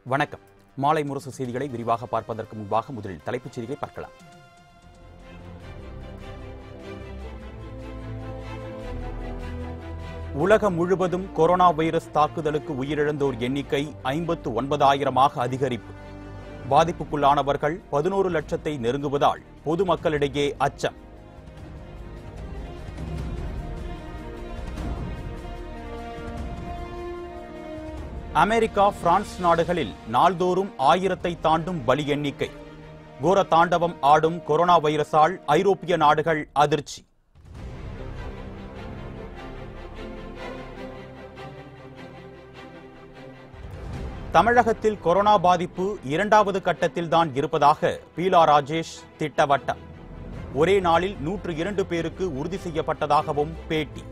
வணக்கம் மாலை முரசு செய்திகளை விரிவாக பார்ப்பதற்கு முன்பாக முதலில் தலைப்புச் செய்திகளை பார்க்கலாம் உலகம் முழுவதும் கொரோனா வைரஸ் தாக்குதலுக்கு உயிரிழந்தோர் எண்ணிக்கை ஐம்பத்து ஒன்பதாயிரமாக அதிகரிப்பு பாதிப்புக்குள்ளானவர்கள் பதினோரு லட்சத்தை நெருங்குவதால் பொதுமக்களிடையே அச்சம் அமெரிக்கா பிரான்ஸ் நாடுகளில் நாள்தோறும் ஆயிரத்தை தாண்டும் பலி எண்ணிக்கை கோர தாண்டவம் ஆடும் கொரோனா வைரஸால் ஐரோப்பிய நாடுகள் அதிர்ச்சி தமிழகத்தில் கொரோனா பாதிப்பு இரண்டாவது கட்டத்தில்தான் இருப்பதாக பீலா ராஜேஷ் திட்டவட்டம் ஒரே நாளில் நூற்று இரண்டு பேருக்கு உறுதி செய்யப்பட்டதாகவும் பேட்டி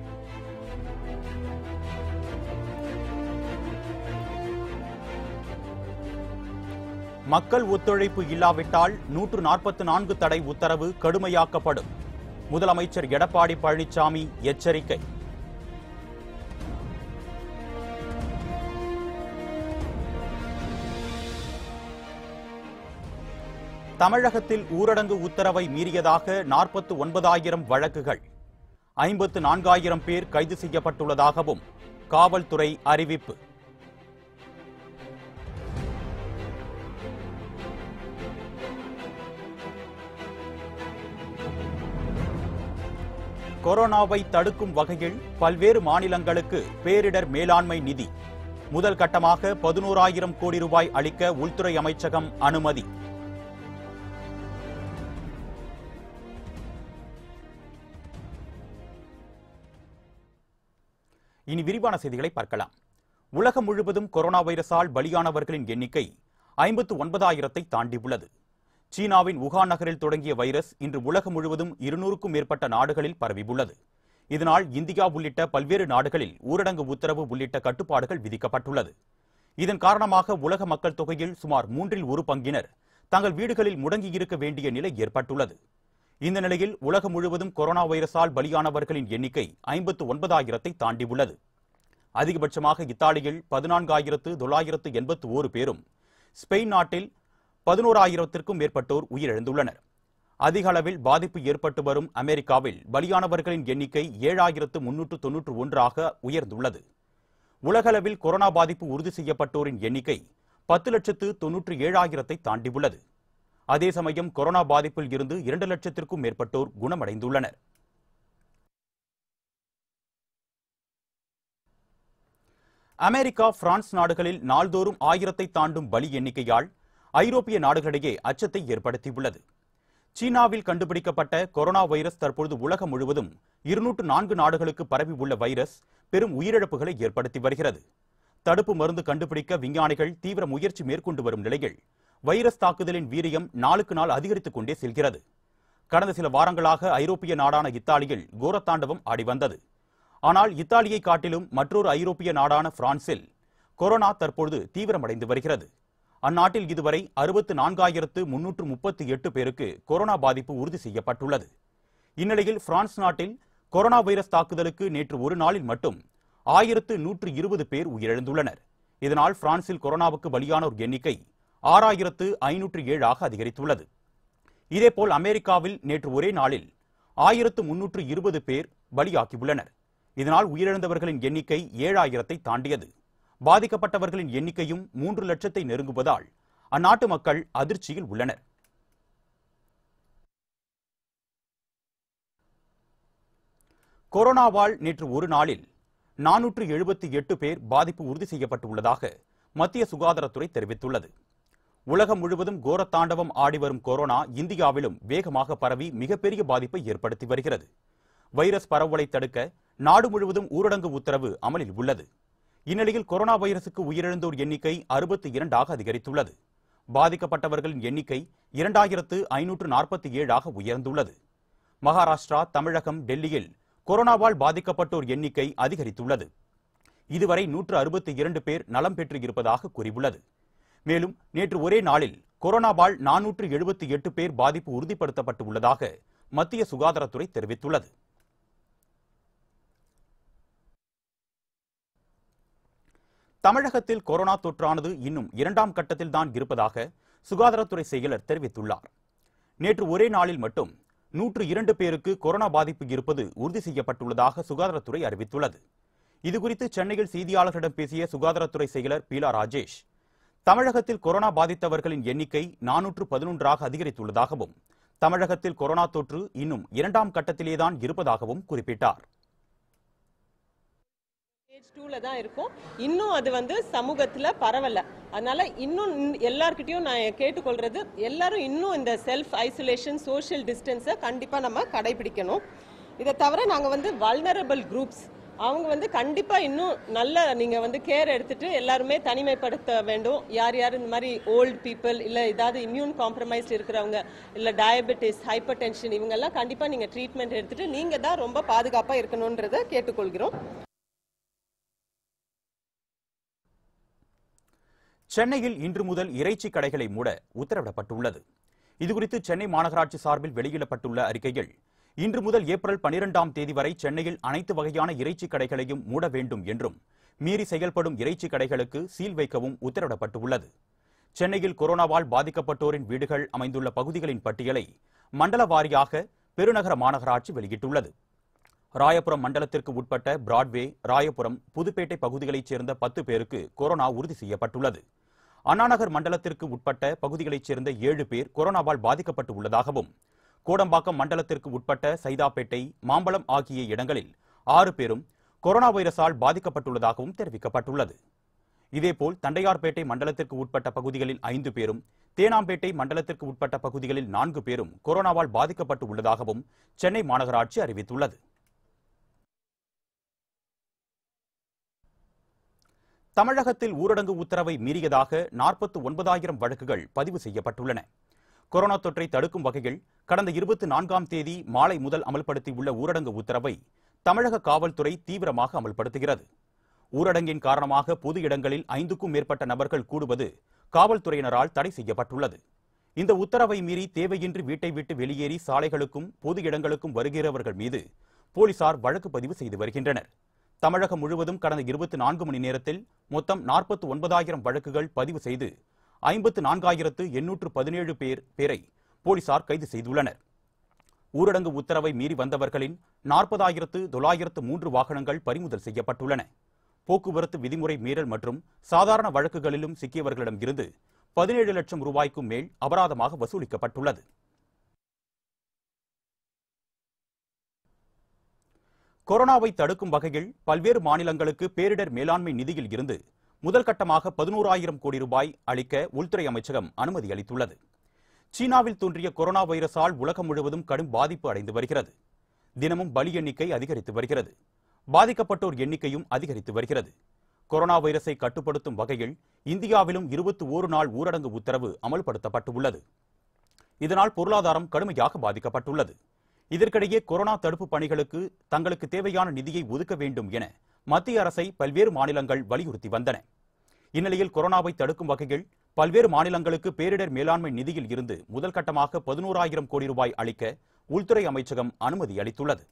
மக்கள் ஒத்துழைப்பு இல்லாவிட்டால் நூற்று நாற்பத்தி நான்கு தடை உத்தரவு கடுமையாக்கப்படும் முதலமைச்சர் எடப்பாடி பழனிசாமி எச்சரிக்கை தமிழகத்தில் ஊரடங்கு உத்தரவை மீறியதாக நாற்பத்து ஒன்பதாயிரம் வழக்குகள் ஐம்பத்து நான்காயிரம் பேர் கைது செய்யப்பட்டுள்ளதாகவும் காவல்துறை அறிவிப்பு கொரோனாவை தடுக்கும் வகையில் பல்வேறு மாநிலங்களுக்கு பேரிடர் மேலாண்மை நிதி முதல் கட்டமாக பதினோராயிரம் கோடி ரூபாய் அளிக்க உள்துறை அமைச்சகம் அனுமதி இனி விரிவான செய்திகளை பார்க்கலாம் உலகம் முழுவதும் கொரோனா வைரஸால் பலியானவர்களின் எண்ணிக்கை ஐம்பத்து ஒன்பதாயிரத்தை தாண்டியுள்ளது சீனாவின் உகான் நகரில் தொடங்கிய வைரஸ் இன்று உலகம் முழுவதும் இருநூறுக்கும் மேற்பட்ட நாடுகளில் பரவியுள்ளது இதனால் இந்தியா உள்ளிட்ட பல்வேறு நாடுகளில் ஊரடங்கு உத்தரவு உள்ளிட்ட கட்டுப்பாடுகள் விதிக்கப்பட்டுள்ளது இதன் காரணமாக உலக மக்கள் தொகையில் சுமார் மூன்றில் ஒரு பங்கினர் தங்கள் வீடுகளில் முடங்கியிருக்க வேண்டிய நிலை ஏற்பட்டுள்ளது இந்த நிலையில் உலகம் முழுவதும் கொரோனா வைரஸால் பலியானவர்களின் எண்ணிக்கை ஐம்பத்து ஒன்பதாயிரத்தை தாண்டியுள்ளது அதிகபட்சமாக இத்தாலியில் பதினான்காயிரத்து தொள்ளாயிரத்து எண்பத்து ஓரு பேரும் ஸ்பெயின் நாட்டில் பதினோராயிரத்திற்கும் மேற்பட்டோர் உயிரிழந்துள்ளனர் அதிக அளவில் பாதிப்பு ஏற்பட்டு வரும் அமெரிக்காவில் பலியானவர்களின் எண்ணிக்கை ஏழாயிரத்து முன்னூற்று தொன்னூற்று ஒன்றாக உயர்ந்துள்ளது உலகளவில் கொரோனா பாதிப்பு உறுதி செய்யப்பட்டோரின் எண்ணிக்கை பத்து லட்சத்து தொன்னூற்று ஏழாயிரத்தை தாண்டியுள்ளது அதே சமயம் கொரோனா பாதிப்பில் இருந்து இரண்டு லட்சத்திற்கும் மேற்பட்டோர் குணமடைந்துள்ளனர் அமெரிக்கா பிரான்ஸ் நாடுகளில் நாள்தோறும் ஆயிரத்தை தாண்டும் பலி எண்ணிக்கையால் ஐரோப்பிய நாடுகளிடையே அச்சத்தை ஏற்படுத்தியுள்ளது சீனாவில் கண்டுபிடிக்கப்பட்ட கொரோனா வைரஸ் தற்பொழுது உலகம் முழுவதும் இருநூற்று நான்கு நாடுகளுக்கு பரவி உள்ள வைரஸ் பெரும் உயிரிழப்புகளை ஏற்படுத்தி வருகிறது தடுப்பு மருந்து கண்டுபிடிக்க விஞ்ஞானிகள் தீவிர முயற்சி மேற்கொண்டு வரும் நிலையில் வைரஸ் தாக்குதலின் வீரியம் நாளுக்கு நாள் அதிகரித்துக் கொண்டே செல்கிறது கடந்த சில வாரங்களாக ஐரோப்பிய நாடான இத்தாலியில் கோரத்தாண்டவம் ஆடி வந்தது ஆனால் இத்தாலியை காட்டிலும் மற்றொரு ஐரோப்பிய நாடான பிரான்சில் கொரோனா தற்பொழுது தீவிரமடைந்து வருகிறது அந்நாட்டில் இதுவரை அறுபத்து நான்காயிரத்து முன்னூற்று முப்பத்தி எட்டு பேருக்கு கொரோனா பாதிப்பு உறுதி செய்யப்பட்டுள்ளது இந்நிலையில் பிரான்ஸ் நாட்டில் கொரோனா வைரஸ் தாக்குதலுக்கு நேற்று ஒரு நாளில் மட்டும் ஆயிரத்து நூற்று இருபது பேர் உயிரிழந்துள்ளனர் இதனால் பிரான்சில் கொரோனாவுக்கு பலியானோர் எண்ணிக்கை ஆறாயிரத்து ஐநூற்று ஏழாக அதிகரித்துள்ளது இதேபோல் அமெரிக்காவில் நேற்று ஒரே நாளில் ஆயிரத்து முன்னூற்று இருபது பேர் பலியாகியுள்ளனர் இதனால் உயிரிழந்தவர்களின் எண்ணிக்கை ஏழாயிரத்தை தாண்டியது பாதிக்கப்பட்டவர்களின் எண்ணிக்கையும் மூன்று லட்சத்தை நெருங்குவதால் அந்நாட்டு மக்கள் அதிர்ச்சியில் உள்ளனர் கொரோனாவால் நேற்று ஒரு நாளில் நானூற்று எழுபத்தி எட்டு பேர் பாதிப்பு உறுதி செய்யப்பட்டுள்ளதாக மத்திய சுகாதாரத்துறை தெரிவித்துள்ளது உலகம் முழுவதும் கோரத்தாண்டவம் ஆடி வரும் கொரோனா இந்தியாவிலும் வேகமாக பரவி மிகப்பெரிய பாதிப்பை ஏற்படுத்தி வருகிறது வைரஸ் பரவலை தடுக்க நாடு முழுவதும் ஊரடங்கு உத்தரவு அமலில் உள்ளது இந்நிலையில் கொரோனா வைரசுக்கு உயிரிழந்தோர் எண்ணிக்கை அறுபத்தி இரண்டாக அதிகரித்துள்ளது பாதிக்கப்பட்டவர்களின் எண்ணிக்கை இரண்டாயிரத்து ஐநூற்று நாற்பத்தி ஏழாக உயர்ந்துள்ளது மகாராஷ்டிரா தமிழகம் டெல்லியில் கொரோனாவால் பாதிக்கப்பட்டோர் எண்ணிக்கை அதிகரித்துள்ளது இதுவரை நூற்று அறுபத்தி இரண்டு பேர் நலம் பெற்று இருப்பதாக கூறியுள்ளது மேலும் நேற்று ஒரே நாளில் கொரோனாவால் நானூற்று எழுபத்தி எட்டு பேர் பாதிப்பு உறுதிப்படுத்தப்பட்டு உள்ளதாக மத்திய சுகாதாரத்துறை தெரிவித்துள்ளது தமிழகத்தில் கொரோனா தொற்றானது இன்னும் இரண்டாம் கட்டத்தில் தான் இருப்பதாக சுகாதாரத்துறை செயலர் தெரிவித்துள்ளார் நேற்று ஒரே நாளில் மட்டும் நூற்று இரண்டு பேருக்கு கொரோனா பாதிப்பு இருப்பது உறுதி செய்யப்பட்டுள்ளதாக சுகாதாரத்துறை அறிவித்துள்ளது இதுகுறித்து சென்னையில் செய்தியாளர்களிடம் பேசிய சுகாதாரத்துறை செயலர் பீலா ராஜேஷ் தமிழகத்தில் கொரோனா பாதித்தவர்களின் எண்ணிக்கை நானூற்று பதினொன்றாக அதிகரித்துள்ளதாகவும் தமிழகத்தில் கொரோனா தொற்று இன்னும் இரண்டாம் கட்டத்திலேதான் இருப்பதாகவும் குறிப்பிட்டார் ஸ்டேஜ் டூல தான் இருக்கும் இன்னும் அது வந்து சமூகத்துல பரவல அதனால இன்னும் இன்- எல்லார்கிட்டயும் நான் கேட்டுக்கொள்றது எல்லாரும் இன்னும் இந்த செல்ஃப் ஐசோலேஷன் சோஷியல் டிஸ்டன்ஸை கண்டிப்பா நம்ம கடைபிடிக்கணும் இதை தவிர நாங்க வந்து வல்னரபிள் குரூப்ஸ் அவங்க வந்து கண்டிப்பா இன்னும் நல்ல நீங்க வந்து கேர் எடுத்துட்டு எல்லாருமே தனிமைப்படுத்த வேண்டும் யார் யார் இந்த மாதிரி ஓல்ட் பீப்புள் இல்ல ஏதாவது இம்யூன் காம்ப்ரமைஸ்ட் இருக்கிறவங்க இல்ல டயபெட்டிஸ் ஹைப்பர் டென்ஷன் இவங்க எல்லாம் கண்டிப்பா நீங்க ட்ரீட்மெண்ட் எடுத்துட்டு நீங்க தான் ரொம்ப பாதுகாப்பா இருக்கணும்ன்றதை கேட்டுக்கொள்கிறோம் சென்னையில் இன்று முதல் இறைச்சி கடைகளை மூட உத்தரவிடப்பட்டுள்ளது இதுகுறித்து சென்னை மாநகராட்சி சார்பில் வெளியிடப்பட்டுள்ள அறிக்கையில் இன்று முதல் ஏப்ரல் 12ஆம் தேதி வரை சென்னையில் அனைத்து வகையான இறைச்சி கடைகளையும் மூட வேண்டும் என்றும் மீறி செயல்படும் இறைச்சி கடைகளுக்கு சீல் வைக்கவும் உத்தரவிடப்பட்டுள்ளது சென்னையில் கொரோனாவால் பாதிக்கப்பட்டோரின் வீடுகள் அமைந்துள்ள பகுதிகளின் பட்டியலை மண்டல வாரியாக பெருநகர மாநகராட்சி வெளியிட்டுள்ளது ராயபுரம் மண்டலத்திற்கு உட்பட்ட பிராட்வே ராயபுரம் புதுப்பேட்டை பகுதிகளைச் சேர்ந்த பத்து பேருக்கு கொரோனா உறுதி செய்யப்பட்டுள்ளது அண்ணாநகர் மண்டலத்திற்கு உட்பட்ட பகுதிகளைச் சேர்ந்த ஏழு பேர் கொரோனாவால் பாதிக்கப்பட்டு உள்ளதாகவும் கோடம்பாக்கம் மண்டலத்திற்கு உட்பட்ட சைதாப்பேட்டை மாம்பலம் ஆகிய இடங்களில் ஆறு பேரும் கொரோனா வைரஸால் பாதிக்கப்பட்டுள்ளதாகவும் தெரிவிக்கப்பட்டுள்ளது இதேபோல் தண்டையார்பேட்டை மண்டலத்திற்கு உட்பட்ட பகுதிகளில் ஐந்து பேரும் தேனாம்பேட்டை மண்டலத்திற்கு உட்பட்ட பகுதிகளில் நான்கு பேரும் கொரோனாவால் பாதிக்கப்பட்டு உள்ளதாகவும் சென்னை மாநகராட்சி அறிவித்துள்ளது தமிழகத்தில் ஊரடங்கு உத்தரவை மீறியதாக நாற்பத்து ஒன்பதாயிரம் வழக்குகள் பதிவு செய்யப்பட்டுள்ளன கொரோனா தொற்றை தடுக்கும் வகையில் கடந்த இருபத்தி நான்காம் தேதி மாலை முதல் அமல்படுத்தியுள்ள ஊரடங்கு உத்தரவை தமிழக காவல்துறை தீவிரமாக அமல்படுத்துகிறது ஊரடங்கின் காரணமாக பொது இடங்களில் ஐந்துக்கும் மேற்பட்ட நபர்கள் கூடுவது காவல்துறையினரால் தடை செய்யப்பட்டுள்ளது இந்த உத்தரவை மீறி தேவையின்றி வீட்டை விட்டு வெளியேறி சாலைகளுக்கும் பொது இடங்களுக்கும் வருகிறவர்கள் மீது போலீசார் வழக்கு பதிவு செய்து வருகின்றனர் தமிழகம் முழுவதும் கடந்த இருபத்தி நான்கு மணி நேரத்தில் மொத்தம் நாற்பத்தி ஒன்பதாயிரம் வழக்குகள் பதிவு செய்து ஐம்பத்து நான்காயிரத்து எண்ணூற்று பதினேழு பேர் பேரை போலீசார் கைது செய்துள்ளனர் ஊரடங்கு உத்தரவை மீறி வந்தவர்களின் நாற்பதாயிரத்து தொள்ளாயிரத்து மூன்று வாகனங்கள் பறிமுதல் செய்யப்பட்டுள்ளன போக்குவரத்து விதிமுறை மீறல் மற்றும் சாதாரண வழக்குகளிலும் சிக்கியவர்களிடம் இருந்து பதினேழு லட்சம் ரூபாய்க்கும் மேல் அபராதமாக வசூலிக்கப்பட்டுள்ளது கொரோனாவை தடுக்கும் வகையில் பல்வேறு மாநிலங்களுக்கு பேரிடர் மேலாண்மை நிதியில் இருந்து முதல் கட்டமாக பதினோராயிரம் கோடி ரூபாய் அளிக்க உள்துறை அமைச்சகம் அனுமதி அளித்துள்ளது சீனாவில் தோன்றிய கொரோனா வைரஸால் உலகம் முழுவதும் கடும் பாதிப்பு அடைந்து வருகிறது தினமும் பலி எண்ணிக்கை அதிகரித்து வருகிறது பாதிக்கப்பட்டோர் எண்ணிக்கையும் அதிகரித்து வருகிறது கொரோனா வைரஸை கட்டுப்படுத்தும் வகையில் இந்தியாவிலும் இருபத்தி ஓரு நாள் ஊரடங்கு உத்தரவு அமல்படுத்தப்பட்டு உள்ளது இதனால் பொருளாதாரம் கடுமையாக பாதிக்கப்பட்டுள்ளது இதற்கிடையே கொரோனா தடுப்பு பணிகளுக்கு தங்களுக்கு தேவையான நிதியை ஒதுக்க வேண்டும் என மத்திய அரசை பல்வேறு மாநிலங்கள் வலியுறுத்தி வந்தன இந்நிலையில் கொரோனாவை தடுக்கும் வகையில் பல்வேறு மாநிலங்களுக்கு பேரிடர் மேலாண்மை நிதியில் இருந்து முதல் கட்டமாக பதினோராயிரம் கோடி ரூபாய் அளிக்க உள்துறை அமைச்சகம் அனுமதி அளித்துள்ளது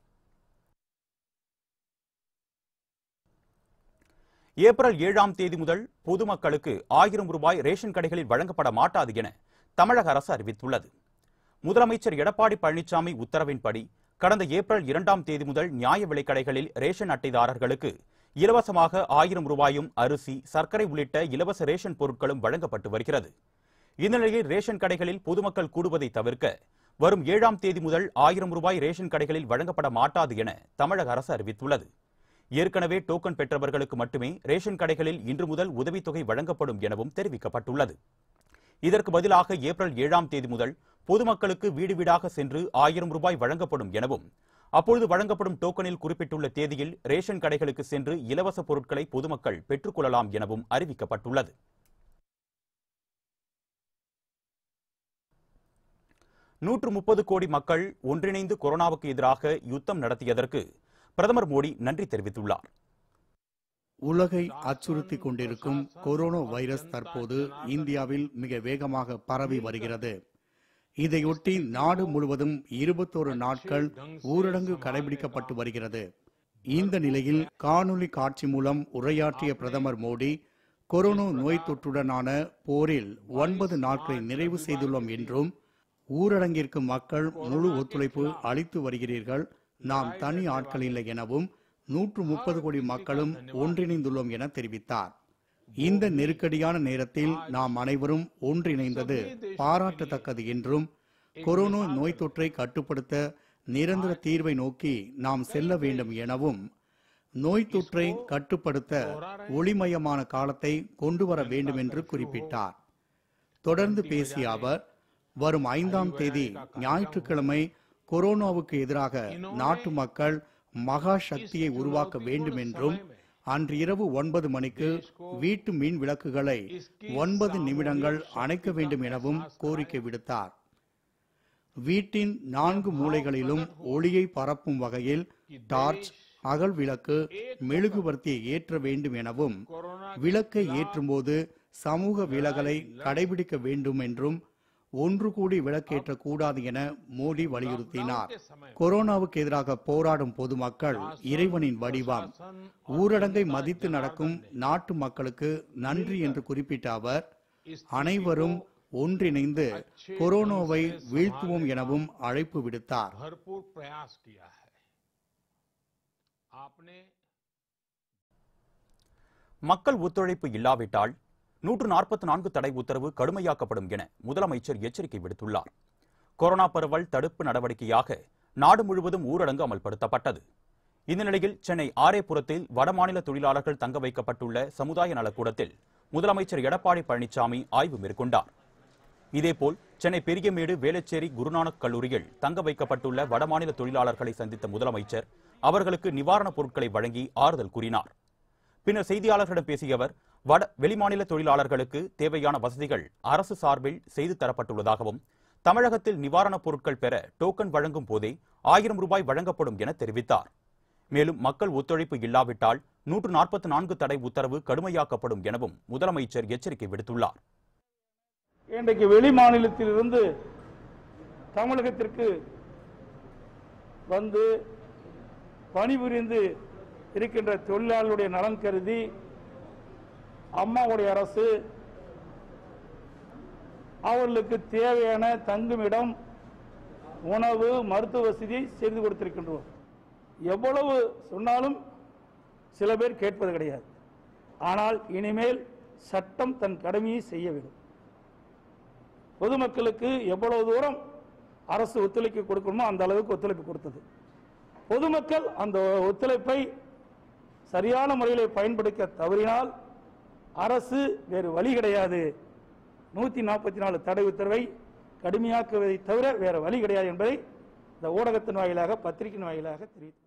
ஏப்ரல் ஏழாம் தேதி முதல் பொதுமக்களுக்கு ஆயிரம் ரூபாய் ரேஷன் கடைகளில் வழங்கப்பட மாட்டாது என தமிழக அரசு அறிவித்துள்ளது முதலமைச்சர் எடப்பாடி பழனிசாமி உத்தரவின்படி கடந்த ஏப்ரல் இரண்டாம் தேதி முதல் நியாய விலைக்கடைகளில் ரேஷன் அட்டைதாரர்களுக்கு இலவசமாக ஆயிரம் ரூபாயும் அரிசி சர்க்கரை உள்ளிட்ட இலவச ரேஷன் பொருட்களும் வழங்கப்பட்டு வருகிறது இந்நிலையில் ரேஷன் கடைகளில் பொதுமக்கள் கூடுவதை தவிர்க்க வரும் ஏழாம் தேதி முதல் ஆயிரம் ரூபாய் ரேஷன் கடைகளில் வழங்கப்பட மாட்டாது என தமிழக அரசு அறிவித்துள்ளது ஏற்கனவே டோக்கன் பெற்றவர்களுக்கு மட்டுமே ரேஷன் கடைகளில் இன்று முதல் உதவித்தொகை வழங்கப்படும் எனவும் தெரிவிக்கப்பட்டுள்ளது இதற்கு பதிலாக ஏப்ரல் ஏழாம் தேதி முதல் பொதுமக்களுக்கு வீடு வீடாக சென்று ஆயிரம் ரூபாய் வழங்கப்படும் எனவும் அப்பொழுது வழங்கப்படும் டோக்கனில் குறிப்பிட்டுள்ள தேதியில் ரேஷன் கடைகளுக்கு சென்று இலவச பொருட்களை பொதுமக்கள் பெற்றுக்கொள்ளலாம் எனவும் அறிவிக்கப்பட்டுள்ளது நூற்று முப்பது கோடி மக்கள் ஒன்றிணைந்து கொரோனாவுக்கு எதிராக யுத்தம் நடத்தியதற்கு பிரதமர் மோடி நன்றி தெரிவித்துள்ளார் உலகை அச்சுறுத்தி கொண்டிருக்கும் கொரோனா வைரஸ் தற்போது இந்தியாவில் மிக வேகமாக பரவி வருகிறது இதையொட்டி நாடு முழுவதும் இருபத்தோரு நாட்கள் ஊரடங்கு கடைபிடிக்கப்பட்டு வருகிறது இந்த நிலையில் காணொலி காட்சி மூலம் உரையாற்றிய பிரதமர் மோடி கொரோனா நோய் தொற்றுடனான போரில் ஒன்பது நாட்களை நிறைவு செய்துள்ளோம் என்றும் ஊரடங்கிற்கு மக்கள் முழு ஒத்துழைப்பு அளித்து வருகிறீர்கள் நாம் தனி ஆட்கள் இல்லை எனவும் நூற்று முப்பது கோடி மக்களும் ஒன்றிணைந்துள்ளோம் என தெரிவித்தார் இந்த நெருக்கடியான நேரத்தில் நாம் அனைவரும் ஒன்றிணைந்தது பாராட்டத்தக்கது என்றும் கொரோனா நோய் தொற்றை கட்டுப்படுத்த நிரந்தர தீர்வை நோக்கி நாம் செல்ல வேண்டும் எனவும் நோய் தொற்றை கட்டுப்படுத்த ஒளிமயமான காலத்தை கொண்டு வர வேண்டும் என்று குறிப்பிட்டார் தொடர்ந்து பேசிய அவர் வரும் ஐந்தாம் தேதி ஞாயிற்றுக்கிழமை கொரோனாவுக்கு எதிராக நாட்டு மக்கள் மகா சக்தியை உருவாக்க வேண்டும் என்றும் அன்று இரவு ஒன்பது மணிக்கு வீட்டு மின் விளக்குகளை ஒன்பது நிமிடங்கள் அணைக்க வேண்டும் எனவும் கோரிக்கை விடுத்தார் வீட்டின் நான்கு மூலைகளிலும் ஒளியை பரப்பும் வகையில் டார்ச் அகல் விளக்கு மெழுகுவர்த்தியை ஏற்ற வேண்டும் எனவும் விளக்கை ஏற்றும்போது சமூக விலகலை கடைபிடிக்க வேண்டும் என்றும் ஒன்று கூடி விளக்கேற்ற கூடாது என மோடி வலியுறுத்தினார் கொரோனாவுக்கு எதிராக போராடும் பொதுமக்கள் இறைவனின் வடிவம் ஊரடங்கை மதித்து நடக்கும் நாட்டு மக்களுக்கு நன்றி என்று குறிப்பிட்ட அவர் அனைவரும் ஒன்றிணைந்து கொரோனாவை வீழ்த்துவோம் எனவும் அழைப்பு விடுத்தார் भरपूर प्रयास किया है आपने மக்கள் ஒத்துழைப்பு இல்லாவிட்டால் நூற்று நாற்பத்தி நான்கு தடை உத்தரவு கடுமையாக்கப்படும் என முதலமைச்சர் எச்சரிக்கை விடுத்துள்ளார் கொரோனா பரவல் தடுப்பு நடவடிக்கையாக நாடு முழுவதும் ஊரடங்கு அமல்படுத்தப்பட்டது இந்த நிலையில் சென்னை ஆரேபுரத்தில் வடமாநில தொழிலாளர்கள் தங்க வைக்கப்பட்டுள்ள சமுதாய நலக்கூடத்தில் முதலமைச்சர் எடப்பாடி பழனிசாமி ஆய்வு மேற்கொண்டார் இதேபோல் சென்னை பெரியமேடு வேளச்சேரி குருநானக் கல்லூரியில் தங்க வைக்கப்பட்டுள்ள வடமாநில தொழிலாளர்களை சந்தித்த முதலமைச்சர் அவர்களுக்கு நிவாரணப் பொருட்களை வழங்கி ஆறுதல் கூறினார் பின்னர் செய்தியாளர்களிடம் பேசிய அவர் வட வெளிமாநில தொழிலாளர்களுக்கு தேவையான வசதிகள் அரசு சார்பில் செய்து தரப்பட்டுள்ளதாகவும் தமிழகத்தில் நிவாரணப் பொருட்கள் பெற டோக்கன் வழங்கும் போதே ஆயிரம் ரூபாய் வழங்கப்படும் என தெரிவித்தார் மேலும் மக்கள் ஒத்துழைப்பு இல்லாவிட்டால் நூற்று நாற்பத்தி நான்கு தடை உத்தரவு கடுமையாக்கப்படும் எனவும் முதலமைச்சர் எச்சரிக்கை விடுத்துள்ளார் இன்றைக்கு வெளி மாநிலத்திலிருந்து தமிழகத்திற்கு வந்து பணிபுரிந்து இருக்கின்ற தொழிலாளருடைய நலன் கருதி அம்மாவுடைய அரசு அவர்களுக்கு தேவையான தங்குமிடம் உணவு மருத்துவ வசதியை செய்து கொடுத்திருக்கின்றோம் எவ்வளவு சொன்னாலும் சில பேர் கேட்பது கிடையாது ஆனால் இனிமேல் சட்டம் தன் கடமையை செய்ய வேண்டும் பொதுமக்களுக்கு எவ்வளவு தூரம் அரசு ஒத்துழைப்பு கொடுக்கணுமோ அந்த அளவுக்கு ஒத்துழைப்பு கொடுத்தது பொதுமக்கள் அந்த ஒத்துழைப்பை சரியான முறையில் பயன்படுத்த தவறினால் அரசு வேறு வழி கிடையாது நூத்தி நாற்பத்தி நாலு தடை உத்தரவை கடுமையாக்குவதை தவிர வேற வழி கிடையாது என்பதை இந்த ஊடகத்தின் வாயிலாக பத்திரிகையின் வாயிலாக தெரிவித்து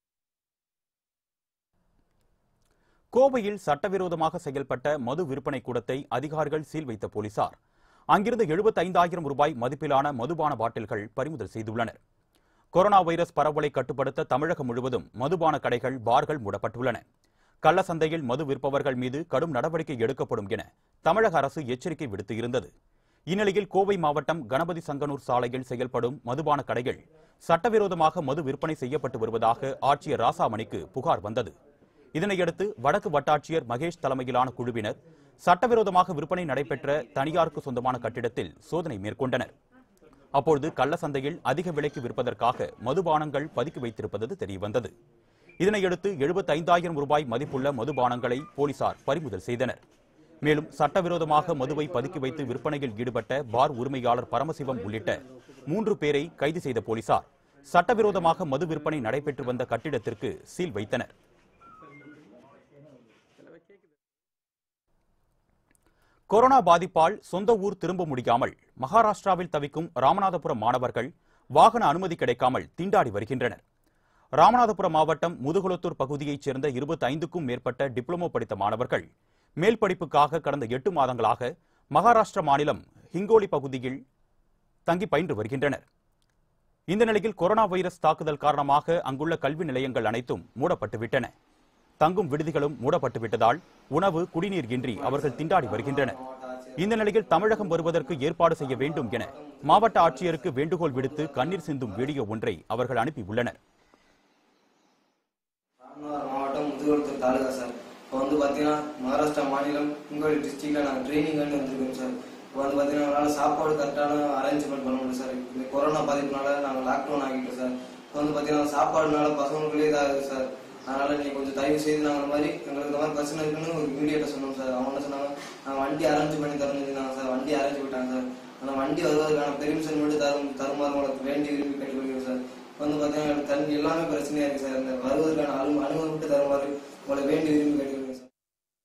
கோவையில் சட்டவிரோதமாக செயல்பட்ட மது விற்பனை கூடத்தை அதிகாரிகள் சீல் வைத்த போலீசார் அங்கிருந்து 75000 ரூபாய் மதிப்பிலான மதுபான பாட்டில்கள் பறிமுதல் செய்துள்ளனர் கொரோனா வைரஸ் பரவலை கட்டுப்படுத்த தமிழகம் முழுவதும் மதுபான கடைகள் பார்கள் மூடப்பட்டுள்ளன கள்ள சந்தையில் மது விற்பவர்கள் மீது கடும் நடவடிக்கை எடுக்கப்படும் என தமிழக அரசு எச்சரிக்கை விடுத்து இருந்தது இந்நிலையில் கோவை மாவட்டம் கணபதி சங்கனூர் சாலையில் செயல்படும் மதுபான கடைகள் சட்டவிரோதமாக மது விற்பனை செய்யப்பட்டு வருவதாக ஆட்சியர் ராசாமணிக்கு புகார் வந்தது இதனையடுத்து வடக்கு வட்டாட்சியர் மகேஷ் தலைமையிலான குழுவினர் சட்டவிரோதமாக விற்பனை நடைபெற்ற தனியாருக்கு சொந்தமான கட்டிடத்தில் சோதனை மேற்கொண்டனர் அப்பொழுது கள்ள சந்தையில் அதிக விலைக்கு விற்பதற்காக மதுபானங்கள் பதுக்கி வைத்திருப்பது தெரியவந்தது இதனையடுத்து 75000 ரூபாய் மதிப்புள்ள மதுபானங்களை போலீசார் பறிமுதல் செய்தனர் மேலும் சட்டவிரோதமாக மதுவை பதுக்கி வைத்து விற்பனையில் ஈடுபட்ட பார் உரிமையாளர் பரமசிவம் உள்ளிட்ட மூன்று பேரை கைது செய்த போலீசார் சட்டவிரோதமாக மது விற்பனை நடைபெற்று வந்த கட்டிடத்திற்கு சீல் வைத்தனர் கொரோனா பாதிப்பால் சொந்த ஊர் திரும்ப முடியாமல் மகாராஷ்டிராவில் தவிக்கும் ராமநாதபுரம் மாணவர்கள் வாகன அனுமதி கிடைக்காமல் திண்டாடி வருகின்றனர் ராமநாதபுரம் மாவட்டம் முதுகுளத்தூர் பகுதியைச் சேர்ந்த 25க்கும் மேற்பட்ட டிப்ளமோ படித்த மாணவர்கள் மேல் படிப்புக்காக கடந்த எட்டு மாதங்களாக மகாராஷ்டிர மாநிலம் ஹிங்கோலி பகுதியில் தங்கி பயின்று வருகின்றனர் இந்த நிலையில் கொரோனா வைரஸ் தாக்குதல் காரணமாக அங்குள்ள கல்வி நிலையங்கள் அனைத்தும் மூடப்பட்டுவிட்டன தங்கும் விடுதிகளும் மூடப்பட்டுவிட்டதால் உணவு குடிநீர் இன்றி அவர்கள் திண்டாடி வருகின்றனர் இந்த நிலையில் தமிழகம் வருவதற்கு ஏற்பாடு செய்ய வேண்டும் என மாவட்ட ஆட்சியருக்கு வேண்டுகோள் விடுத்து கண்ணீர் சிந்தும் வீடியோ ஒன்றை அவர்கள் அனுப்பியுள்ளனர் ராமநாதபுரம் மாவட்டம் முதுகுளத்தூர் தாலுகா சார் இப்போ வந்து பார்த்தீங்கன்னா மகாராஷ்டிரா மாநிலம் புங்கோலி டிஸ்ட்ரிக்ட்ல நாங்கள் ட்ரைனிங் வந்து வந்திருக்கோம் சார் இப்போ வந்து பார்த்தீங்கன்னா எங்களால் சாப்பாடு கரெக்டான அரேஞ்ச்மெண்ட் பண்ண முடியல சார் இந்த கொரோனா பாதிப்புனால நாங்கள் லாக்டவுன் ஆகிட்டோம் சார் இப்போ வந்து பார்த்தீங்கன்னா சாப்பாடுனால பசங்களுக்குள்ளே இதாகுது சார் அதனால நீங்க கொஞ்சம் தயவு செய்து நாங்கள் இந்த மாதிரி எங்களுக்கு இந்த மாதிரி பிரச்சனை இருக்குன்னு ஒரு மீடியாட்ட சொன்னோம் சார் அவங்க என்ன சொன்னாங்க நாங்கள் வண்டி அரேஞ்ச் பண்ணி தரணும்னு சொன்னாங்க சார் வண்டி அரேஞ்ச் பண்ணிட்டாங்க சார் அந்த வண்டி வருவதற்கான பெர்மிஷன் மட்டும் தரும் தருமாறு உங்களுக்கு வேண்டி விரும்பி கேட்டுக்கொள்கிறோம் சார் இப்போ வந்து பார்த்தீங்கன்னா எனக்கு தண்ணி எல்லாமே பிரச்சனையா இருக்கு சார் இந்த வருவதற்கான அனு அனுமதி மட்டும் தருமாறு உங்களை வேண்டி விரும்பி கேட்டுக்கொள்கிறோம் சார்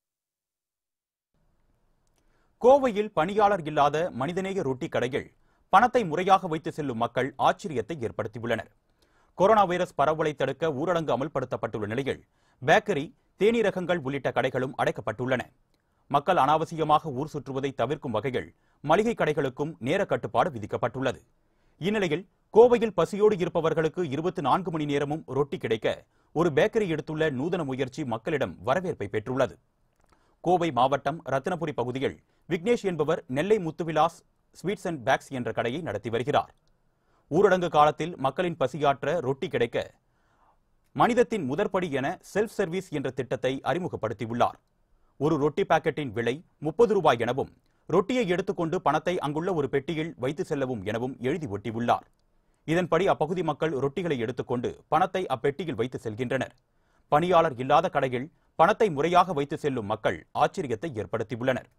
கோவையில் பணியாளர் இல்லாத மனிதநேய ரொட்டி கடையில் பணத்தை முறையாக வைத்து செல்லும் மக்கள் ஆச்சரியத்தை ஏற்படுத்தியுள்ளனர் கொரோனா வைரஸ் பரவலை தடுக்க ஊரடங்கு அமல்படுத்தப்பட்டுள்ள நிலையில் பேக்கரி தேநீரகங்கள் உள்ளிட்ட கடைகளும் அடைக்கப்பட்டுள்ளன மக்கள் அனாவசியமாக ஊர் சுற்றுவதை தவிர்க்கும் வகையில் மளிகை கடைகளுக்கும் நேர கட்டுப்பாடு விதிக்கப்பட்டுள்ளது இந்நிலையில் கோவையில் பசியோடு இருப்பவர்களுக்கு இருபத்தி நான்கு மணி நேரமும் ரொட்டி கிடைக்க ஒரு பேக்கரி எடுத்துள்ள நூதன முயற்சி மக்களிடம் வரவேற்பை பெற்றுள்ளது கோவை மாவட்டம் ரத்தினபுரி பகுதியில் விக்னேஷ் என்பவர் Nellai Muthuvilas sweets and bakes என்ற கடையை நடத்தி வருகிறார் ஊரடங்கு காலத்தில் மக்களின் பசியாற்ற ரொட்டி கிடைக்க மனிதத்தின் முதற்படி என செல்ஃப் சர்வீஸ் என்ற திட்டத்தை அறிமுகப்படுத்தியுள்ளார் ஒரு ரொட்டி பாக்கெட்டின் விலை முப்பது ரூபாய் எனவும் ரொட்டியை எடுத்துக்கொண்டு பணத்தை அங்குள்ள ஒரு பெட்டியில் வைத்து செல்லவும் எனவும் எழுதி ஒட்டியுள்ளார் இதன்படி அப்பகுதி மக்கள் ரொட்டிகளை எடுத்துக்கொண்டு பணத்தை அப்பெட்டியில் வைத்து செல்கின்றனர் பணியாளர் இல்லாத கடையில் பணத்தை முறையாக வைத்து செல்லும் மக்கள் ஆச்சரியத்தை ஏற்படுத்தியுள்ளனர்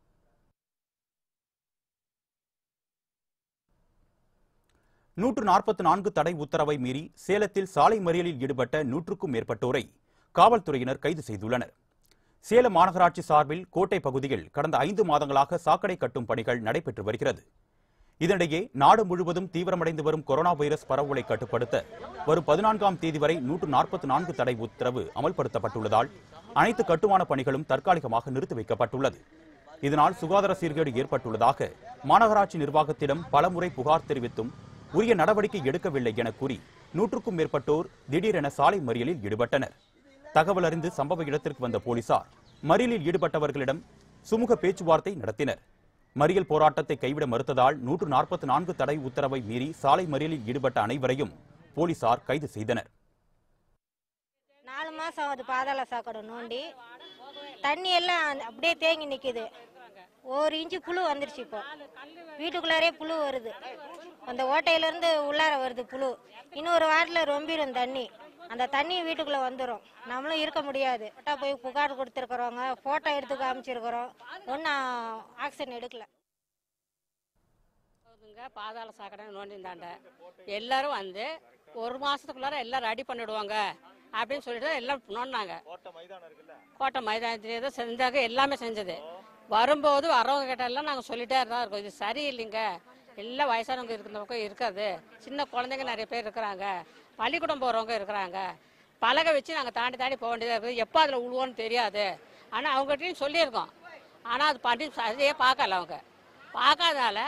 நூற்று நாற்பத்தி நான்கு தடை உத்தரவை மீறி சேலத்தில் சாலை மறியலில் ஈடுபட்ட நூற்றுக்கும் மேற்பட்டோரை காவல்துறையினர் கைது செய்துள்ளனர் சேலம் மாநகராட்சி சார்பில் கோட்டை பகுதியில் கடந்த ஐந்து மாதங்களாக சாக்கடை கட்டும் பணிகள் நடைபெற்று வருகிறது இதனிடையே நாடு முழுவதும் தீவிரமடைந்து வரும் கொரோனா வைரஸ் பரவலை கட்டுப்படுத்த வரும் பதினான்காம் தேதி வரை நூற்று நாற்பத்தி நான்கு தடை உத்தரவு அமல்படுத்தப்பட்டுள்ளதால் அனைத்து கட்டுமான பணிகளும் தற்காலிகமாக நிறுத்தி வைக்கப்பட்டுள்ளது இதனால் சுகாதார சீர்கேடு ஏற்பட்டுள்ளதாக மாநகராட்சி நிர்வாகத்திடம் பலமுறை புகார் தெரிவித்தும் உரிய நடவடிக்கை எடுக்கவில்லை என கூறி நூற்றுக்கும் மேற்பட்டோர் திடீரென சாலை மறியலில் ஈடுபட்டனர் தகவல் அறிந்து சம்பவ இடத்திற்கு வந்த போலீசார் மறியலில் ஈடுபட்டவர்களிடம் சுமூக பேச்சுவார்த்தை நடத்தினர் மறியல் போராட்டத்தை கைவிட மறுத்ததால் நூற்று நாற்பத்தி நான்கு தடை உத்தரவை மீறி சாலை மறியலில் ஈடுபட்ட அனைவரையும் போலீசார் கைது செய்தனர் நாலு மாதம் ஆகுது பாதாள சாக்கடை நோண்டி தண்ணி எல்லாம் அந்த- அப்படியே தேங்கி நிற்கிது ஒரு இன்ச்சு புழு வந்துருச்சு இப்போ வீட்டுக்குள்ளாரே புழு வருது அந்த ஓட்டையிலேருந்து உள்ளார வருது புழு இன்னொரு வாரத்தில் ரொம்பிடும் தண்ணி அந்த தண்ணி வீட்டுக்குள்ளே வந்துடும் நம்மளும் இருக்க முடியாது ஃபோட்டோ போய் புகார் கொடுத்துருக்குறோங்க ஃபோட்டோ எடுத்து காமிச்சிருக்கிறோம் ஒன்றும் ஆக்ஷன் எடுக்கல போகுதுங்க பாதாள சாக்கடை நோண்டிந்தாண்ட எல்லாரும் வந்து ஒரு மாசத்துக்குள்ளார எல்லாம் ரெடி பண்ணிடுவாங்க அப்படின்னு சொல்லிட்டு எல்லாம் நோண்டினாங்க கோட்டை மைதானத்திலே தான் செஞ்சாங்க எல்லாமே செஞ்சது வரும்போது வரவங்க கிட்ட எல்லாம் நாங்கள் சொல்லிட்டே தான் இருக்கோம் இது சரியில்லைங்க எல்லாம் வயசானவங்க இருக்கிற பக்கம் இருக்காது சின்ன குழந்தைங்க நிறைய பேர் இருக்கிறாங்க பள்ளிக்கூடம் போகிறவங்க இருக்கிறாங்க பலகை வச்சு நாங்கள் தாண்டி தாண்டி போக வேண்டியதாக இருக்குது எப்போ அதில் உழுவோன்னு தெரியாது ஆனால் அவங்ககிட்டயும் சொல்லியிருக்கோம் ஆனால் அது பண்ணி சரியே பார்க்கல அவங்க பார்க்காதனால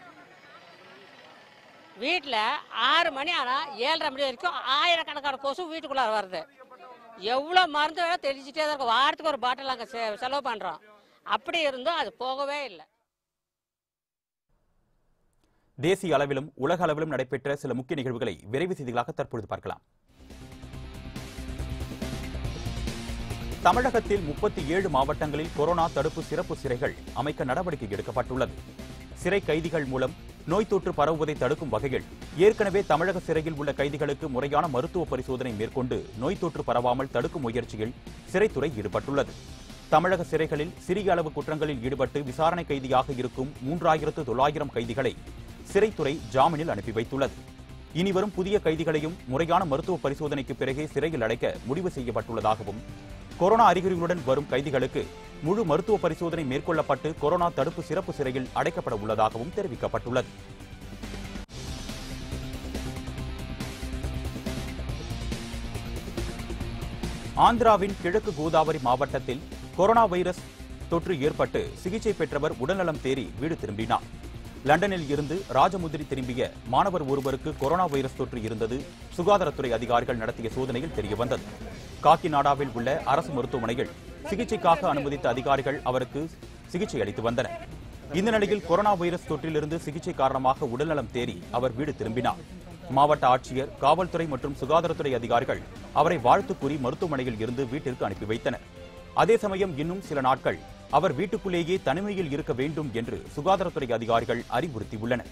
வீட்டில் ஆறு மணி ஆனால் ஏழரை மணி வரைக்கும் ஆயிரக்கணக்கான கொசு வீட்டுக்குள்ளார வருது எவ்வளோ மருந்து வேணால் தெளிச்சிட்டே தான் இருக்கும் வாரத்துக்கு ஒரு பாட்டில் நாங்கள் செ செலவு பண்ணுறோம் அப்படி இருந்தும் அது போகவே இல்லை தேசிய அளவிலும் உலக அளவிலும் நடைபெற்ற சில முக்கிய நிகழ்வுகளை விரைவு செய்திகளாக தற்பொழுது பார்க்கலாம் தமிழகத்தில் முப்பத்தி ஏழு மாவட்டங்களில் கொரோனா தடுப்பு சிறப்பு சிறைகள் அமைக்க நடவடிக்கை எடுக்கப்பட்டுள்ளது சிறை கைதிகள் மூலம் நோய் தொற்று பரவுவதை தடுக்கும் வகையில் ஏற்கனவே தமிழக சிறையில் உள்ள கைதிகளுக்கு முறையான மருத்துவ பரிசோதனை மேற்கொண்டு நோய் தொற்று பரவாமல் தடுக்கும் முயற்சியில் சிறைத்துறை ஈடுபட்டுள்ளது தமிழக சிறைகளில் சிறிய அளவு குற்றங்களில் ஈடுபட்டு விசாரணை கைதியாக இருக்கும் மூன்றாயிரத்து தொள்ளாயிரம் கைதிகளை சிறைத்துறை ஜாமீனில் அனுப்பி வைத்துள்ளது இனிவரும் புதிய கைதிகளையும் முறையான மருத்துவ பரிசோதனைக்கு பிறகே சிறையில் அடைக்க முடிவு செய்யப்பட்டுள்ளதாகவும் கொரோனா அறிகுறிகளுடன் வரும் கைதிகளுக்கு முழு மருத்துவ பரிசோதனை மேற்கொள்ளப்பட்டு கொரோனா தடுப்பு சிறப்பு சிறையில் அடைக்கப்பட உள்ளதாகவும் தெரிவிக்கப்பட்டுள்ளது ஆந்திராவின் கிழக்கு கோதாவரி மாவட்டத்தில் கொரோனா வைரஸ் தொற்று ஏற்பட்டு சிகிச்சை பெற்றவர் உடல்நலம் தேறி வீடு திரும்பினார் லண்டனில் இருந்து ராஜமுந்திரி திரும்பிய மாணவர் ஒருவருக்கு கொரோனா வைரஸ் தொற்று இருந்தது சுகாதாரத்துறை அதிகாரிகள் நடத்திய சோதனையில் தெரியவந்தது காக்கிநாடாவில் உள்ள அரசு மருத்துவமனையில் சிகிச்சைக்காக அனுமதித்த அதிகாரிகள் அவருக்கு சிகிச்சை அளித்து வந்தனர் இந்த நிலையில் கொரோனா வைரஸ் தொற்றிலிருந்து சிகிச்சை காரணமாக உடல்நலம் தேறி அவர் வீடு திரும்பினார் மாவட்ட ஆட்சியர் காவல்துறை மற்றும் சுகாதாரத்துறை அதிகாரிகள் அவரை வாழ்த்து கூறி மருத்துவமனையில் இருந்து வீட்டிற்கு அனுப்பி வைத்தனர் அதே சமயம் இன்னும் சில நாட்கள் அவர் வீட்டுக்குள்ளேயே தனிமையில் இருக்க வேண்டும் என்று சுகாதாரத்துறை அதிகாரிகள் அறிவுறுத்தியுள்ளனர்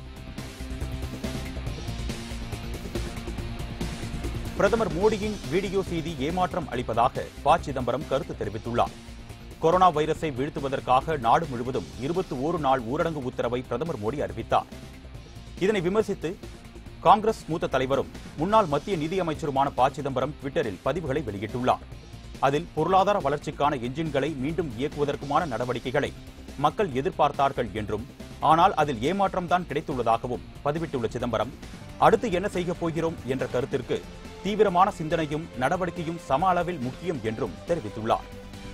பிரதமர் மோடியின் வீடியோ செய்தி ஏமாற்றம் அளிப்பதாக ப சிதம்பரம் கருத்து தெரிவித்துள்ளார் கொரோனா வைரஸை வீழ்த்துவதற்காக நாடு முழுவதும் இருபத்தி ஓரு நாள் ஊரடங்கு உத்தரவை பிரதமர் மோடி அறிவித்தார் இதனை விமர்சித்து காங்கிரஸ் மூத்த தலைவரும் முன்னாள் மத்திய நிதியமைச்சருமான ப சிதம்பரம் ட்விட்டரில் பதிவுகளை வெளியிட்டுள்ளார் அதில் பொருளாதார வளர்ச்சிக்கான என்ஜின்களை மீண்டும் இயக்குவதற்குமான நடவடிக்கைகளை மக்கள் எதிர்பார்த்தார்கள் என்றும் ஆனால் அதில் ஏமாற்றம்தான் கிடைத்துள்ளதாகவும் பதிவிட்டுள்ள சிதம்பரம் அடுத்து என்ன செய்யப் போகிறோம் என்ற கருத்திற்கு தீவிரமான சிந்தனையும் நடவடிக்கையும் சம அளவில் முக்கியம் என்றும் தெரிவித்துள்ளார்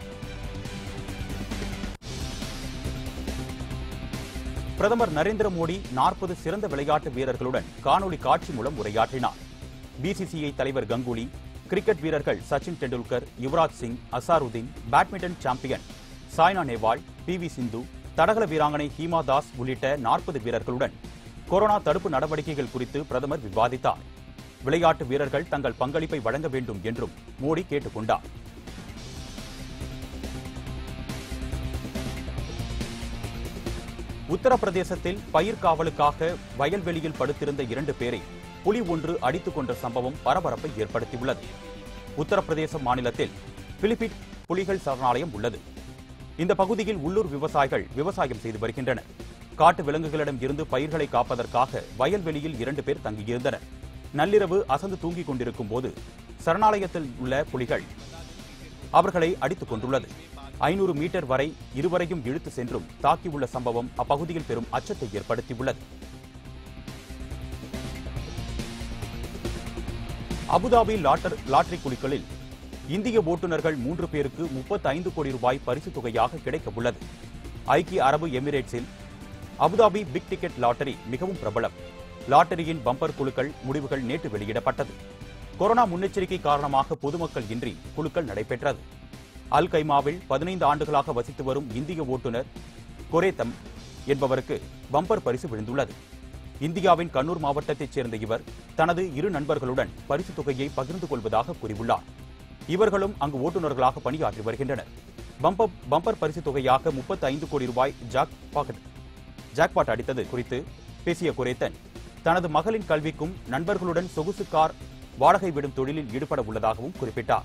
பிரதமர் நரேந்திர மோடி நாற்பது சிறந்த விளையாட்டு வீரர்களுடன் காணொலி காட்சி மூலம் உரையாற்றினார் பிசிசிஐ தலைவர் கங்குலி கிரிக்கெட் வீரர்கள் Sachin Tendulkar Yuvraj Singh Azharuddin badminton champion Saina Nehwal P V Sindhu தடகள வீராங்கனை ஹீமா தாஸ் உள்ளிட்ட நாற்பது வீரர்களுடன் கொரோனா தடுப்பு நடவடிக்கைகள் குறித்து பிரதமர் விவாதித்தார் விளையாட்டு வீரர்கள் தங்கள் பங்களிப்பை வழங்க வேண்டும் என்றும் மோடி கேட்டுக் கொண்டார் உத்தரப்பிரதேசத்தில் பயிர் காவலுக்காக வயல்வெளியில் படுத்திருந்த இரண்டு பேரை புலி ஒன்று அடித்துக் கொன்ற சம்பவம் பரபரப்பை ஏற்படுத்தியுள்ளது உத்தரப்பிரதேச மாநிலத்தில் பிலிபிட் புலிகள் சரணாலயம் உள்ளது இந்த பகுதியில் உள்ளூர் விவசாயிகள் விவசாயம் செய்து வருகின்றனர் காட்டு விலங்குகளிடம் இருந்து பயிர்களை காப்பதற்காக வயல்வெளியில் இரண்டு பேர் தங்கியிருந்தனர் நள்ளிரவு அசந்து தூங்கிக் கொண்டிருக்கும் போது சரணாலயத்தில் உள்ள புலிகள் அவர்களை அடித்துக் கொண்டுள்ளது ஐநூறு மீட்டர் வரை இருவரையும் இழுத்து சென்றும் தாக்கியுள்ள சம்பவம் அப்பகுதியில் பெரும் அச்சத்தை ஏற்படுத்தியுள்ளது அபுதாபி லாட்டர் லாட்டரி குழுக்களில் இந்திய ஓட்டுநர்கள் மூன்று பேருக்கு 35 கோடி ரூபாய் பரிசுத் தொகையாக கிடைக்க உள்ளது ஐக்கிய அரபு எமிரேட்ஸில் அபுதாபி பிக் டிக்கெட் லாட்டரி மிகவும் பிரபலம் லாட்டரியின் பம்பர் குழுக்கள் முடிவுகள் நேற்று வெளியிடப்பட்டது கொரோனா முன்னெச்சரிக்கை காரணமாக பொதுமக்கள் இன்றி குழுக்கள் நடைபெற்றது அல் கைமாவில் பதினைந்து ஆண்டுகளாக வசித்து வரும் இந்திய ஓட்டுநர் கொரேத்தம் என்பவருக்கு பம்பர் பரிசு விழுந்துள்ளது இந்தியாவின் கண்ணூர் மாவட்டத்தைச் சேர்ந்த இவர் தனது இரு நண்பர்களுடன் பரிசுத் தொகையை பகிர்ந்து கொள்வதாக கூறியுள்ளார் இவர்களும் அங்கு ஓட்டுநர்களாக பணியாற்றி வருகின்றனர் பம்பர் பம்பர் பரிசுத் தொகையாக 35 கோடி ரூபாய் ஜாக் பாக்கெட் ஜாக்பாட் அடித்தது குறித்து பேசிய குரேத்தன் தனது மகளின் கல்விக்கும் நண்பர்களுடன் சொகுசு கார் வாடகை விடும் தொழிலில் ஈடுபட உள்ளதாகவும் குறிப்பிட்டார்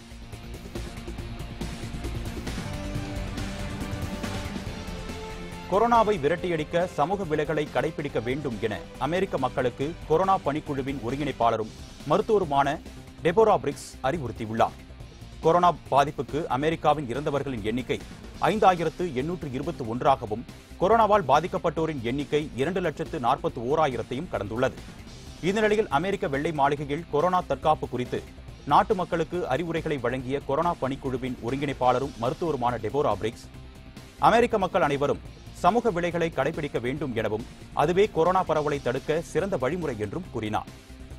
கொரோனாவை விரட்டியடிக்க சமூக விலகலை கடைபிடிக்க வேண்டும் என அமெரிக்க மக்களுக்கு கொரோனா பணிக்குழுவின் ஒருங்கிணைப்பாளரும் மருத்துவருமான டெபோரா பிரிக்ஸ் அறிவுறுத்தியுள்ளார் கொரோனா பாதிப்புக்கு அமெரிக்காவின் இறந்தவர்களின் எண்ணிக்கை ஐந்தாயிரத்து எண்ணூற்று இருபத்தி ஒன்றாகவும் கொரோனாவால் பாதிக்கப்பட்டோரின் எண்ணிக்கை இரண்டு லட்சத்து நாற்பத்தி ஓராயிரத்தையும் கடந்துள்ளது இந்த நிலையில் அமெரிக்க வெள்ளை மாளிகையில் கொரோனா தற்காப்பு குறித்து நாட்டு மக்களுக்கு அறிவுரைகளை வழங்கிய கொரோனா பணிக்குழுவின் ஒருங்கிணைப்பாளரும் மருத்துவருமான டெபோரா பிரிக்ஸ் அமெரிக்க மக்கள் அனைவரும் சமூக விலைகளை கடைபிடிக்க வேண்டும் எனவும் அதுவே கொரோனா பரவலை தடுக்க சிறந்த வழிமுறை என்றும் கூறினார்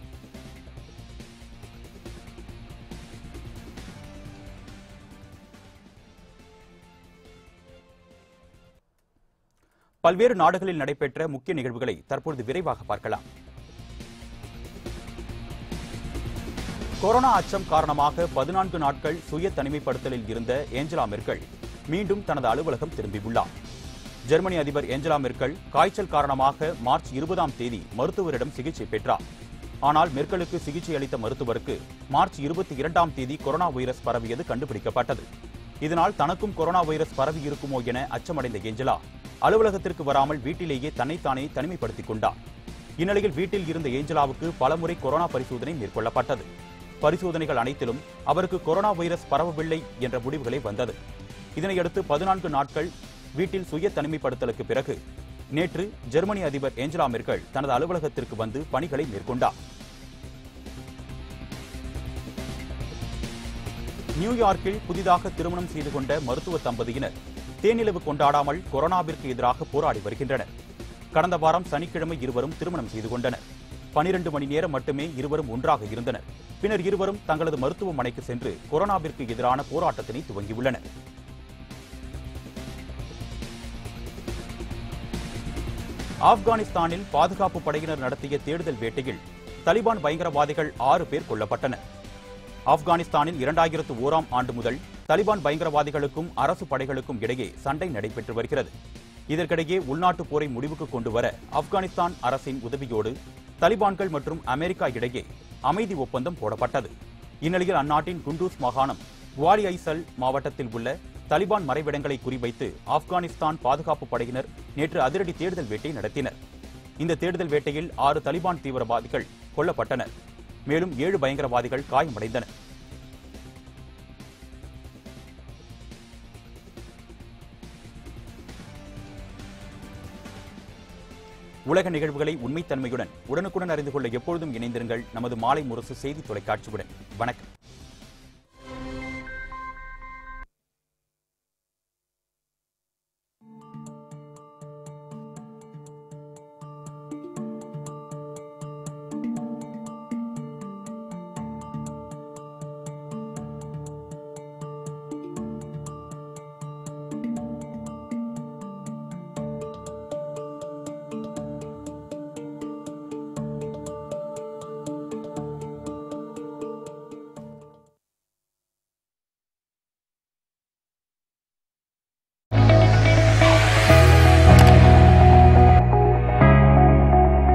பல்வேறு நாடுகளில் நடைபெற்ற முக்கிய நிகழ்வுகளை தற்பொழுது விரைவாக பார்க்கலாம் கொரோனா அச்சம் காரணமாக பதினான்கு நாட்கள் சுய தனிமைப்படுத்தலில் இருந்த ஏஞ்சலா மெர்க்கல் மீண்டும் தனது அலுவலகம் திரும்பியுள்ளார் ஜெர்மனி அதிபர் ஏஞ்சலா மெர்க்கல் காய்ச்சல் காரணமாக மார்ச் இருபதாம் தேதி மருத்துவரிடம் சிகிச்சை பெற்றார் ஆனால் மெர்க்கலுக்கு சிகிச்சை அளித்த மருத்துவருக்கு மார்ச் இருபத்தி இரண்டாம் தேதி கொரோனா வைரஸ் பரவியது கண்டுபிடிக்கப்பட்டது இதனால் தனக்கும் கொரோனா வைரஸ் பரவி இருக்குமோ என அச்சமடைந்த ஏஞ்சலா அலுவலகத்திற்கு வராமல் வீட்டிலேயே தன்னைத்தானே தனிமைப்படுத்திக் கொண்டார் இந்நிலையில் வீட்டில் இருந்த ஏஞ்சலாவுக்கு பலமுறை கொரோனா பரிசோதனை மேற்கொள்ளப்பட்டது பரிசோதனைகள் அனைத்திலும் அவருக்கு கொரோனா வைரஸ் பரவவில்லை என்ற முடிவுகளே வந்தது இதனையடுத்து பதினான்கு நாட்கள் வீட்டில் சுய தனிமைப்படுத்தலுக்கு பிறகு நேற்று ஜெர்மனி அதிபர் ஏஞ்சலா மெர்க்கல் தனது அலுவலகத்திற்கு வந்து பணிகளை மேற்கொண்டார் நியூயார்க்கில் புதிதாக திருமணம் செய்து கொண்ட மருத்துவ தம்பதியினர் தேனிலவு கொண்டாடாமல் கொரோனாவிற்கு எதிராக போராடி வருகின்றனர் கடந்த வாரம் சனிக்கிழமை இருவரும் திருமணம் செய்து கொண்டனர் பனிரெண்டு மணி நேரம் மட்டுமே இருவரும் ஒன்றாக இருந்தனர் பின்னர் இருவரும் தங்களது மருத்துவமனைக்கு சென்று கொரோனாவிற்கு எதிரான போராட்டத்தினை துவங்கியுள்ளனர் ஆப்கானிஸ்தானில் பாதுகாப்பு படையினர் நடத்திய தேடுதல் வேட்டையில் தலிபான் பயங்கரவாதிகள் ஆறு பேர் கொல்லப்பட்டனர் ஆப்கானிஸ்தானில் இரண்டாயிரத்து ஓராம் ஆண்டு முதல் தலிபான் பயங்கரவாதிகளுக்கும் அரசு படைகளுக்கும் இடையே சண்டை நடைபெற்று வருகிறது இதற்கிடையே உள்நாட்டு போரை முடிவுக்கு கொண்டு வர ஆப்கானிஸ்தான் அரசின் உதவியோடு தலிபான்கள் மற்றும் அமெரிக்கா இடையே அமைதி ஒப்பந்தம் போடப்பட்டது இந்நிலையில் அந்நாட்டின் குண்டூஸ் மாகாணம் குவாலி ஐசல் மாவட்டத்தில் உள்ள தலிபான் மறைவிடங்களை குறிவைத்து ஆப்கானிஸ்தான் பாதுகாப்பு படையினர் நேற்று அதிரடி தேடுதல் வேட்டை நடத்தினர் இந்த தேடுதல் வேட்டையில் ஆறு தலிபான் தீவிரவாதிகள் கொல்லப்பட்டனர் மேலும் ஏழு பயங்கரவாதிகள் காயமடைந்தனர் உலக நிகழ்வுகளை உண்மைத்தன்மையுடன் உடனுக்குடன் அறிந்து கொள்ள எப்பொழுதும் இணைந்திருங்கள் நமது மாலை முரசு செய்தி தொலைக்காட்சியுடன் வணக்கம்